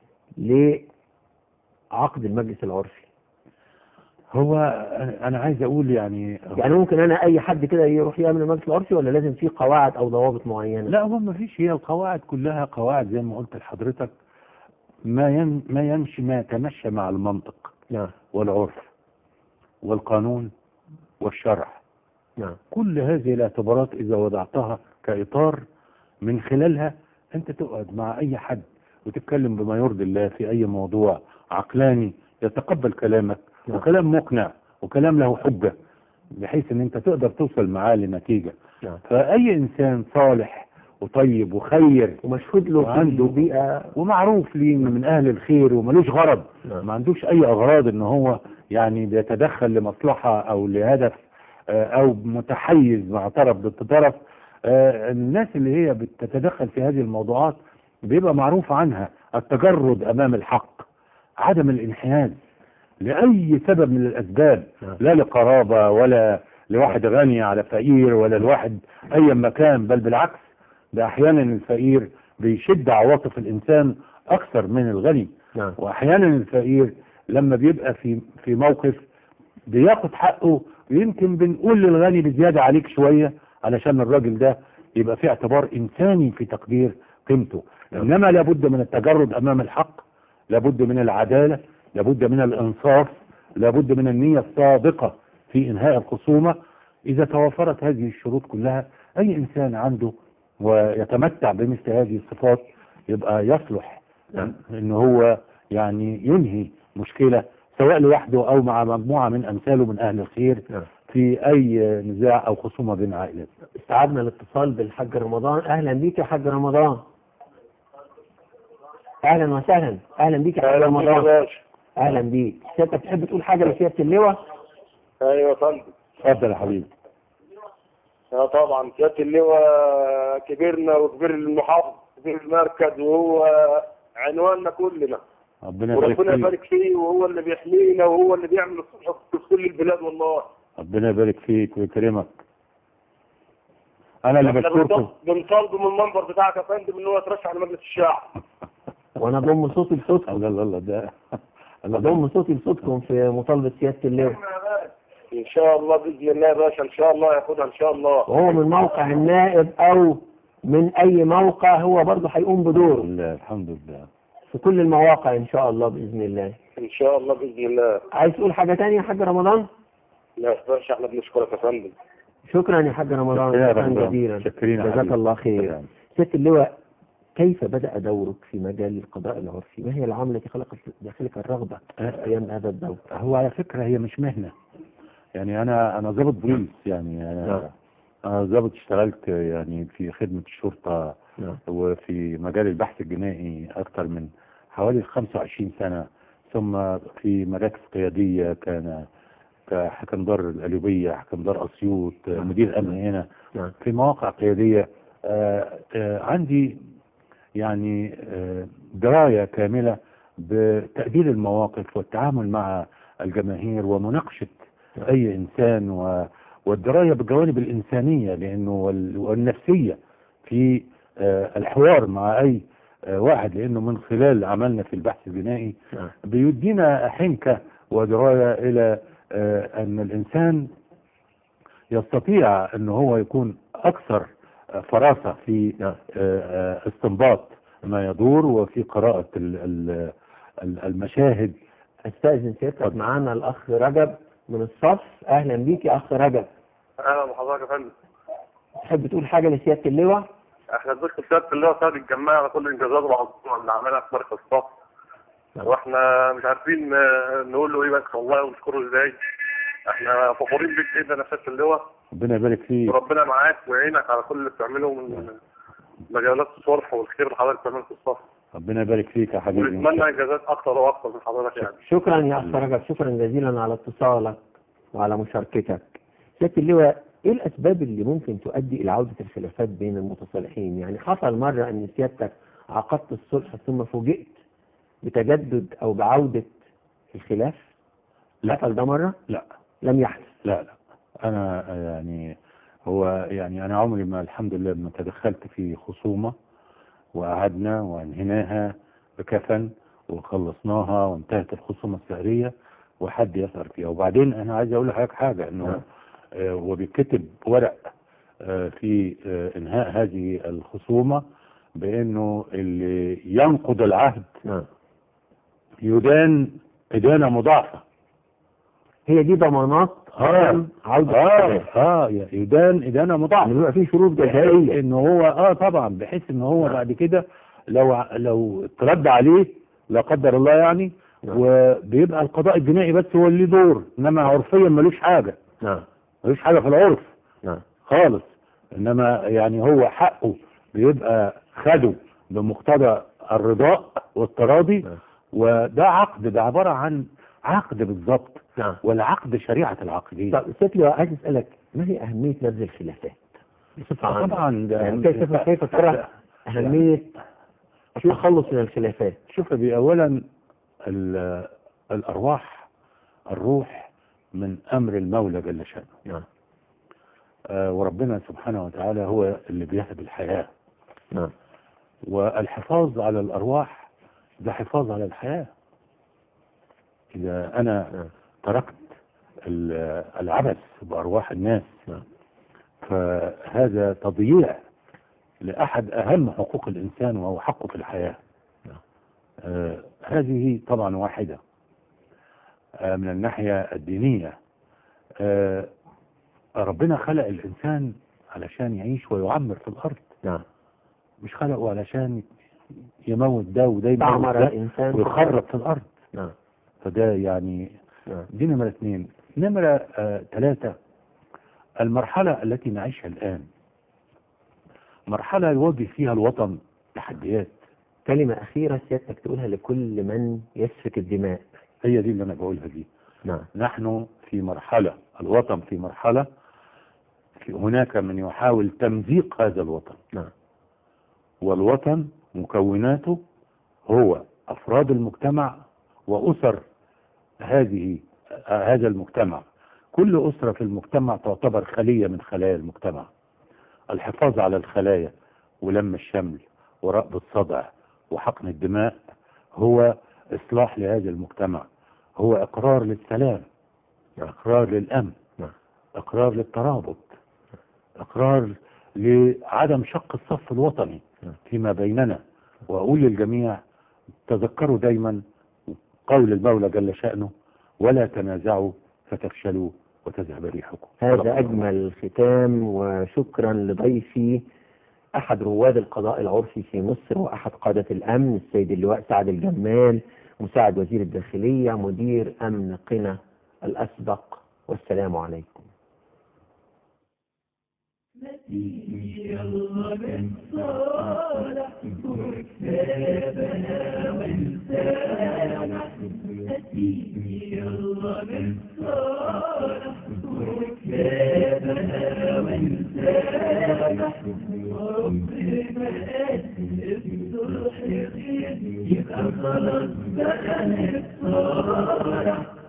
[SPEAKER 2] لعقد المجلس العرفي؟
[SPEAKER 3] هو انا عايز اقول يعني
[SPEAKER 2] يعني ممكن أنا أي حد كده يروح يعمل المجلس العرفي ولا لازم في قواعد أو ضوابط معينة؟
[SPEAKER 3] لا هو ما فيش هي القواعد كلها قواعد زي ما قلت لحضرتك ما ين ما يمشي ما يتمشى مع المنطق
[SPEAKER 2] نعم
[SPEAKER 3] والعرف والقانون والشرع
[SPEAKER 2] نعم
[SPEAKER 3] كل هذه الاعتبارات اذا وضعتها كاطار من خلالها انت تقعد مع اي حد وتتكلم بما يرضي الله في اي موضوع عقلاني يتقبل كلامك
[SPEAKER 2] نعم.
[SPEAKER 3] وكلام مقنع وكلام له حجه بحيث ان انت تقدر توصل معاه لنتيجه
[SPEAKER 2] نعم
[SPEAKER 3] فأي إنسان صالح وطيب وخير
[SPEAKER 2] ومشهود له في
[SPEAKER 3] وعنده
[SPEAKER 2] بيئة
[SPEAKER 3] ومعروف ليه إنه من أهل الخير وملوش غرض
[SPEAKER 2] نعم.
[SPEAKER 3] ما عندوش أي أغراض إن هو يعني بيتدخل لمصلحة أو لهدف آه، أو متحيز مع طرف ضد طرف آه، الناس اللي هي بتتدخل في هذه الموضوعات بيبقى معروف عنها التجرد أمام الحق عدم الانحياز لأي سبب من الأسباب
[SPEAKER 2] نعم.
[SPEAKER 3] لا لقرابة ولا لواحد غني على فقير ولا لواحد أي مكان بل بالعكس ده أحيانا الفقير بيشد عواطف الإنسان أكثر من الغني
[SPEAKER 2] نعم
[SPEAKER 3] وأحيانا الفقير لما بيبقى في في موقف بياخد حقه ويمكن بنقول للغني بزيادة عليك شوية علشان الراجل ده يبقى في اعتبار إنساني في تقدير قيمته
[SPEAKER 2] نعم.
[SPEAKER 3] إنما لابد من التجرد أمام الحق لابد من العدالة لابد من الإنصاف لابد من النية الصادقة في إنهاء الخصومة إذا توفرت هذه الشروط كلها أي إنسان عنده ويتمتع بمثل هذه الصفات يبقى يصلح
[SPEAKER 2] نعم.
[SPEAKER 3] إن هو يعني ينهي مشكلة سواء لوحده أو مع مجموعة من أمثاله من أهل الخير
[SPEAKER 2] نعم
[SPEAKER 3] في أي نزاع أو خصومة بين عائلات
[SPEAKER 2] استعدنا الاتصال بالحاج رمضان اهلا بيك يا حاج رمضان اهلا وسهلا اهلا بيك يا حاج رمضان اهلا بيك سيادتك تحب تقول حاجه لسياده اللواء
[SPEAKER 7] ايوه يا فندم
[SPEAKER 3] اتفضل يا حبيبي
[SPEAKER 7] اه طبعا سياده اللواء كبرنا وكبير المحافظ كبير المركز وهو عنواننا كلنا
[SPEAKER 3] ربنا يبارك
[SPEAKER 7] وربنا
[SPEAKER 3] فيك
[SPEAKER 7] يبارك فيه وهو اللي بيحمينا وهو اللي بيعمل الصلح في كل البلاد والله
[SPEAKER 3] ربنا يبارك فيك ويكرمك انا اللي
[SPEAKER 7] احنا
[SPEAKER 3] بشكركم
[SPEAKER 7] بنطالب- بنطالبه من المنبر بتاعك يا فندم ان هو يترشح لمجلس الشعب
[SPEAKER 2] وانا اضم صوتي لصوتكم
[SPEAKER 3] الله الله الله ده الله
[SPEAKER 2] اضم صوتي لصوتكم في مطالبه سياده اللواء
[SPEAKER 7] ان شاء الله باذن الله يا باشا ان شاء الله ياخدها ان شاء الله
[SPEAKER 2] وهو من موقع النائب او من اي موقع هو برضه هيقوم بدوره
[SPEAKER 3] لله الحمد لله
[SPEAKER 2] في كل المواقع ان شاء الله باذن الله
[SPEAKER 7] ان شاء الله باذن الله
[SPEAKER 2] عايز تقول حاجه تانية يا حاج رمضان
[SPEAKER 7] لا يا باشا احنا بنشكرك يا فندم
[SPEAKER 2] شكرا يا حاج رمضان
[SPEAKER 3] شكرا يا
[SPEAKER 2] شكرا
[SPEAKER 3] رمضان.
[SPEAKER 2] جزيلا
[SPEAKER 3] شكرين يا
[SPEAKER 2] جزاك
[SPEAKER 3] حبيبي.
[SPEAKER 2] الله خير
[SPEAKER 3] شكراً.
[SPEAKER 2] سياده اللواء كيف بدا دورك في مجال القضاء العرفي ما هي العمله التي خلقت داخلك الرغبه في قيام هذا الدور
[SPEAKER 3] هو على فكرة هي مش مهنة يعني أنا أنا ضابط بوليس يعني
[SPEAKER 2] نعم.
[SPEAKER 3] أنا أنا ضابط اشتغلت يعني في خدمة الشرطة
[SPEAKER 2] نعم
[SPEAKER 3] وفي مجال البحث الجنائي أكثر من حوالي 25 سنة ثم في مراكز قيادية كان كحكم دار القليوبية حكم دار أسيوط مدير أمن هنا
[SPEAKER 2] نعم
[SPEAKER 3] في مواقع قيادية آه، آه، عندي يعني آه، دراية كاملة بتقدير المواقف والتعامل مع الجماهير ومناقشة أي إنسان و- والدراية بالجوانب الإنسانية لأنه وال- والنفسية في آه، الحوار مع أي آه، واحد لأنه من خلال عملنا في البحث الجنائي
[SPEAKER 2] نعم
[SPEAKER 3] بيدينا حنكة ودراية إلى آه، أن الإنسان يستطيع أن هو يكون أكثر آه، فراسة في
[SPEAKER 2] نعم
[SPEAKER 3] آه، آه، استنباط ما يدور وفي قراءة ال- ال- ال- المشاهد
[SPEAKER 2] استاذن سيادتك
[SPEAKER 3] اتفضل.
[SPEAKER 2] معانا الاخ رجب من الصف اهلا بيك يا اخ رجب
[SPEAKER 7] اهلا بحضرتك يا فندم
[SPEAKER 2] تحب تقول حاجه لسياده اللواء
[SPEAKER 7] احنا بنشكر سياده اللي هو سيد الجماعه على كل الانجازات والعظيمه اللي عملها في مركز الصف
[SPEAKER 2] نعم.
[SPEAKER 7] واحنا مش عارفين آه، نقول له ايه بس والله ونشكره ازاي احنا فخورين بيك جدا يا سياده اللواء
[SPEAKER 3] ربنا يبارك فيك
[SPEAKER 7] وربنا معاك ويعينك على كل اللي بتعمله من مجالات الصلح والخير اللي حضرتك بتعمله في الصف
[SPEAKER 3] ربنا يبارك فيك يا حبيبي
[SPEAKER 7] ونتمنى انجازات اكتر واكتر من حضرتك يعني
[SPEAKER 2] شكرا يا اخ رجب شكرا جزيلا على اتصالك وعلى مشاركتك سياده اللواء ايه الاسباب اللي ممكن تؤدي الى عوده الخلافات بين المتصالحين يعني حصل مره ان سيادتك عقدت الصلح ثم فوجئت بتجدد او بعوده الخلاف
[SPEAKER 3] لا.
[SPEAKER 2] حصل ده مره
[SPEAKER 3] لا
[SPEAKER 2] لم يحدث
[SPEAKER 3] لا لا انا يعني هو يعني انا عمري ما الحمد لله ما تدخلت في خصومه وقعدنا وانهيناها بكفن وخلصناها وانتهت الخصومه السعريه وحد يسأل فيها وبعدين انا عايز اقول لحضرتك حاجه انه
[SPEAKER 2] نعم.
[SPEAKER 3] آه وبيتكتب ورق آه في آه انهاء هذه الخصومه بانه اللي ينقض العهد
[SPEAKER 2] نعم
[SPEAKER 3] يدان ادانه مضاعفه
[SPEAKER 2] هي دي ضمانات
[SPEAKER 3] آه.
[SPEAKER 2] عدم عوده
[SPEAKER 3] اه
[SPEAKER 2] الخلاف
[SPEAKER 3] اه يدان ادانه مضاعفه
[SPEAKER 2] يعني بيبقى في شروط جزائيه
[SPEAKER 3] ان هو اه طبعا بحيث ان هو
[SPEAKER 2] نعم.
[SPEAKER 3] بعد كده لو ع- لو اترد عليه لا قدر الله يعني
[SPEAKER 2] نعم.
[SPEAKER 3] وبيبقى القضاء الجنائي بس هو اللي دور انما عرفيا ملوش حاجه
[SPEAKER 2] نعم
[SPEAKER 3] ملوش حاجه في العرف
[SPEAKER 2] نعم
[SPEAKER 3] خالص انما يعني هو حقه بيبقى خده بمقتضى الرضاء والتراضي
[SPEAKER 2] نعم.
[SPEAKER 3] وده عقد ده عباره عن عقد بالظبط
[SPEAKER 2] نعم
[SPEAKER 3] والعقد شريعه العقدين
[SPEAKER 2] طب سيادة اللواء عايز اسالك ما هي اهميه نبذ الخلافات؟ بصفه عامه
[SPEAKER 3] طبعا ده
[SPEAKER 2] يعني كيف كيف ترى اهميه التخلص من الخلافات؟
[SPEAKER 3] شوف دي اولا ال- الارواح الروح من امر المولى جل شانه
[SPEAKER 2] نعم
[SPEAKER 3] آه، وربنا سبحانه وتعالى هو اللي بيهب الحياه
[SPEAKER 2] نعم
[SPEAKER 3] والحفاظ على الارواح ده حفاظ على الحياه اذا انا
[SPEAKER 2] نعم.
[SPEAKER 3] تركت ال- العبث بارواح الناس
[SPEAKER 2] نعم.
[SPEAKER 3] فهذا تضييع لاحد اهم حقوق الانسان وهو حقه في الحياه
[SPEAKER 2] نعم.
[SPEAKER 3] آه هذه طبعا واحده آه من الناحيه الدينيه آه ربنا خلق الانسان علشان يعيش ويعمر في الارض
[SPEAKER 2] نعم
[SPEAKER 3] مش خلقه علشان يموت ده وده يموت
[SPEAKER 2] تعمر
[SPEAKER 3] ده
[SPEAKER 2] الانسان
[SPEAKER 3] ويخرب في الارض
[SPEAKER 2] نعم
[SPEAKER 3] فده يعني
[SPEAKER 2] نعم
[SPEAKER 3] دي نمرة اثنين نمرة آه ثلاثة المرحلة التي نعيشها الآن مرحلة يواجه فيها الوطن تحديات
[SPEAKER 2] كلمه اخيره سيادتك تقولها لكل من يسفك الدماء
[SPEAKER 3] هي دي اللي أنا بقولها دي
[SPEAKER 2] نعم
[SPEAKER 3] نحن في مرحلة الوطن في مرحلة في هناك من يحاول تمزيق هذا الوطن
[SPEAKER 2] نعم
[SPEAKER 3] والوطن مكوناته هو أفراد المجتمع وأسر هذه آه، هذا المجتمع كل أسرة في المجتمع تعتبر خلية من خلايا المجتمع الحفاظ على الخلايا ولم الشمل ورأب الصدع وحقن الدماء هو إصلاح لهذا المجتمع هو إقرار للسلام إقرار للأمن
[SPEAKER 2] نعم.
[SPEAKER 3] إقرار للترابط إقرار لعدم شق الصف الوطني
[SPEAKER 2] نعم.
[SPEAKER 3] فيما بيننا وأقول للجميع تذكروا دايما قول المولى جل شأنه ولا تنازعوا فتفشلوا وتذهب ريحكم
[SPEAKER 2] هذا أجمل ختام وشكرا لضيفي أحد رواد القضاء العرفي في مصر وأحد قادة الأمن السيد اللواء سعد الجمال مساعد وزير الداخلية مدير أمن قنا الأسبق والسلام عليكم
[SPEAKER 1] يلا بالصالح وكتابنا وانسانا يلا بالصالح وكتابنا وانسانا ربنا الصلح يبقى خلاص بقى نتصالح